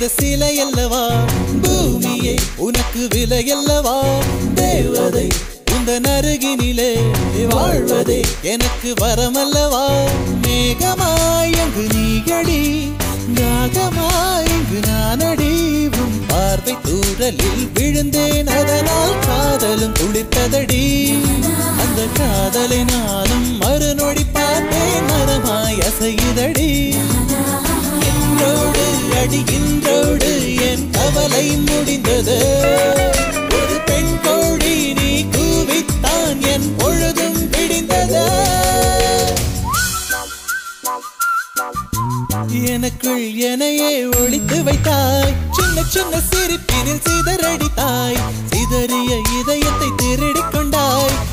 செய்த சிலை அல்லவா பூமியே உனக்கு விலை அல்லவா தேவதை இந்த நருகினிலே வாழ்வதே எனக்கு வரமல்லவா மேகமாய் அங்கு நீகடி நாகமாய் இங்கு நானடி உன் பார்வை தூரலில் விழுந்தேன் அதனால் காதலும் துளிர்த்ததடி அந்த காதலை நானும் மறுநொடி பார்த்தேன் மரமாய் அசையுதடி இன்றோடு அடி இன்றோடு என் கவலை முடிந்தது ஒரு பெண் கோழி நீ கூவித்தான் என் பொழுதும் விடிந்தது எனக்குள் எனையே ஒழித்து வைத்தாய் சின்ன சின்ன சிரிப்பினில் சிதறடித்தாய் சிதறிய இதயத்தை திருடிக் கொண்டாய்